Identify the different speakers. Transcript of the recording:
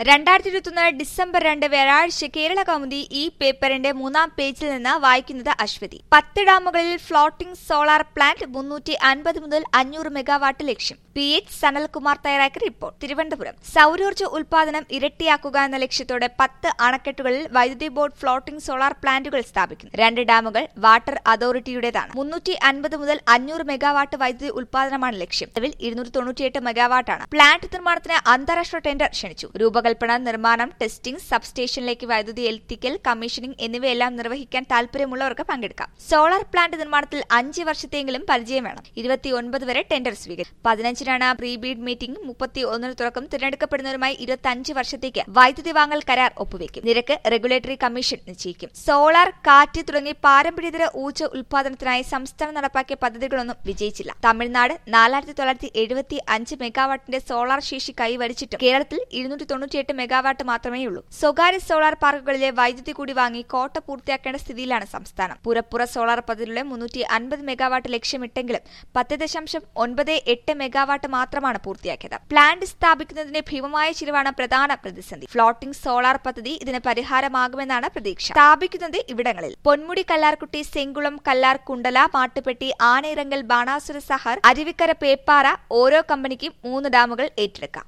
Speaker 1: രണ്ടായിരത്തി ഇരുപത്തൊന്ന് ഡിസംബർ രണ്ട് വ്യാഴാഴ്ച കേരള കൗമുദി ഈ പേപ്പറിന്റെ മൂന്നാം പേജിൽ നിന്ന് വായിക്കുന്നത് അശ്വതി പത്ത് ഡാമുകളിൽ ഫ്ലോട്ടിംഗ് സോളാർ പ്ലാന്റ് മുന്നൂറ്റി അൻപത് മുതൽ അഞ്ഞൂറ് മെഗാവാട്ട് ലക്ഷ്യം പി എച്ച് സനൽകുമാർ തയ്യാറാക്കിയ റിപ്പോർട്ട് തിരുവനന്തപുരം സൌരോർജ്ജ ഉൽപാദനം ഇരട്ടിയാക്കുക എന്ന ലക്ഷ്യത്തോടെ പത്ത് അണക്കെട്ടുകളിൽ വൈദ്യുതി ബോർഡ് ഫ്ലോട്ടിംഗ് സോളാർ പ്ലാന്റുകൾ സ്ഥാപിക്കുന്നു രണ്ട് ഡാമുകൾ വാട്ടർ അതോറിറ്റിയുടേതാണ് മുന്നൂറ്റി അൻപത് മുതൽ അഞ്ഞൂറ് മെഗാവാട്ട് വൈദ്യുതി ഉൽപാദനമാണ് ലക്ഷ്യം നിലവിൽ ഇരുന്നൂറ്റി തൊണ്ണൂറ്റിയെട്ട് മെഗാവാട്ടാണ് പ്ലാന്റ് നിർമ്മാണത്തിന് അന്താരാഷ്ട്ര ടെൻഡർ ക്ഷണിച്ചു രൂപകൽപ്പന നിർമ്മാണം ടെസ്റ്റിംഗ് സബ്സ്റ്റേഷനിലേക്ക് വൈദ്യുതി എത്തിക്കൽ കമ്മീഷനിംഗ് എന്നിവയെല്ലാം നിർവഹിക്കാൻ താൽപര്യമുള്ളവർക്ക് പങ്കെടുക്കാം സോളാർ പ്ലാന്റ് നിർമ്മാണത്തിൽ അഞ്ച് വർഷത്തെങ്കിലും പരിചയം വേണം ഇരുപത്തിയൊൻപത് വരെ ടെൻഡർ സ്വീകരിക്കും പതിനഞ്ചിനാണ് പ്രീ ബീഡ് മീറ്റിംഗ് മുപ്പത്തി ഒന്നിന് തുറക്കും തിരഞ്ഞെടുക്കപ്പെടുന്നവരുമായി ഇരുപത്തിയഞ്ച് വർഷത്തേക്ക് വൈദ്യുതി വാങ്ങൽ കരാർ ഒപ്പുവെക്കും നിരക്ക് റെഗുലേറ്ററി കമ്മീഷൻ നിശ്ചയിക്കും സോളാർ കാറ്റ് തുടങ്ങി പാരമ്പര്യേതര ഊർജ്ജ ഉൽപാദനത്തിനായി സംസ്ഥാനം നടപ്പാക്കിയ പദ്ധതികളൊന്നും വിജയിച്ചില്ല തമിഴ്നാട് നാലായിരത്തി തൊള്ളായിരത്തി എഴുപത്തി അഞ്ച് മെഗാവാട്ടിന്റെ സോളാർ ശേഷി കൈവരിച്ചിട്ടും കേരളത്തിൽ ഇരുന്നൂറ്റി തൊണ്ണൂറ്റിയെട്ട് മെഗാവാട്ട് മാത്രമേ ഉള്ളൂ സ്വകാര്യ സോളാർ പാർക്കുകളിലെ വൈദ്യുതി കൂടി വാങ്ങി കോട്ട പൂർത്തിയാക്കേണ്ട സ്ഥിതിയിലാണ് സംസ്ഥാനം പുരപ്പുറ സോളാർ പദ്ധതിയിലൂടെ മുന്നൂറ്റി അൻപത് മെഗാവാട്ട് ലക്ഷ്യമിട്ടെങ്കിലും പത്ത് ദശാംശം ഒൻപത് എട്ട് മെഗാവാട്ട് മാത്രമാണ് പൂർത്തിയാക്കിയത് പ്ലാന്റ് സ്ഥാപിക്കുന്നതിന് ഭീമമായ ചിലവാണ് പ്രധാന പ്രതിസന്ധി ഫ്ലോട്ടിംഗ് സോളാർ പദ്ധതി ഇതിന് പരിഹാരമാകുമെന്നാണ് പ്രതീക്ഷ സ്ഥാപിക്കുന്നത് ഇവിടങ്ങളിൽ പൊന്മുടി കല്ലാർകുട്ടി സെങ്കുളം കല്ലാർ കുണ്ടല മാട്ടുപെട്ടി ആനയിറങ്കൽ ബാണാസുര സഹർ അരുവിക്കര പേപ്പാറ ഓരോ കമ്പനിക്കും മൂന്ന് ഡാമുകൾ ഏറ്റെടുക്കാം